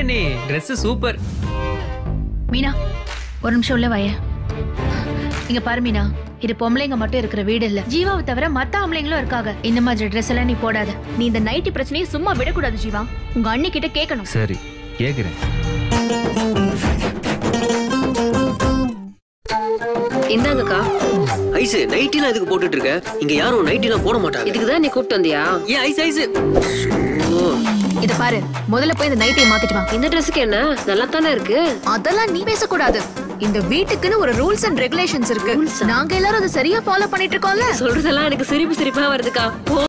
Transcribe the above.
நீ Dress super Meena ஒரு நிமிஷம் உள்ள வாய இங்க பாரு மீனா இது பொம்பளைங்க மட்டும் இருக்கிற வீடு இல்ல ஜீவாவை தவிர மத்த ஆம்பளைங்களும் இருக்காங்க இந்த மாதிரி ட்ரெஸ் எல்லாம் நீ போடாத நீ இந்த நைட்டி பிரச்சனையை சும்மா விடக்கூடாது ஜீவா உங்க அண்ணி கிட்ட கேட்கணும் சரி கேக்குறேன் இந்தாங்கக்கா ஐஸ் நைட்டிலாம் எதுக்கு போட்டுட்டு இருக்க இங்க யாரும் நைட்டிலாம் போட மாட்டாங்க இதுக்கு தான் நீ கூப்பிட்டு வந்தியா ஏன் ஐஸ் ஐஸ் ஓ இத பாரு முதல்ல போய் இந்த நைட்டியை மாத்திட்டு வா இந்த ட்ரெஸ்ஸுக்கு என்ன நல்லா தானே இருக்கு அதெல்லாம் நீ பேசக்கூடாது இந்த வீட்டுக்குன்னு ஒரு ரூல்ஸ் அண்ட் ரெகுலேஷன்ஸ் இருக்கு நாங்க எல்லாரும் அதை சரியா ஃபாலோ பண்ணிட்டு இருக்கோம்ல சொல்றதெல்லாம் எனக்கு சிரிப்பு சிரிப்பா வருதுக்கா போ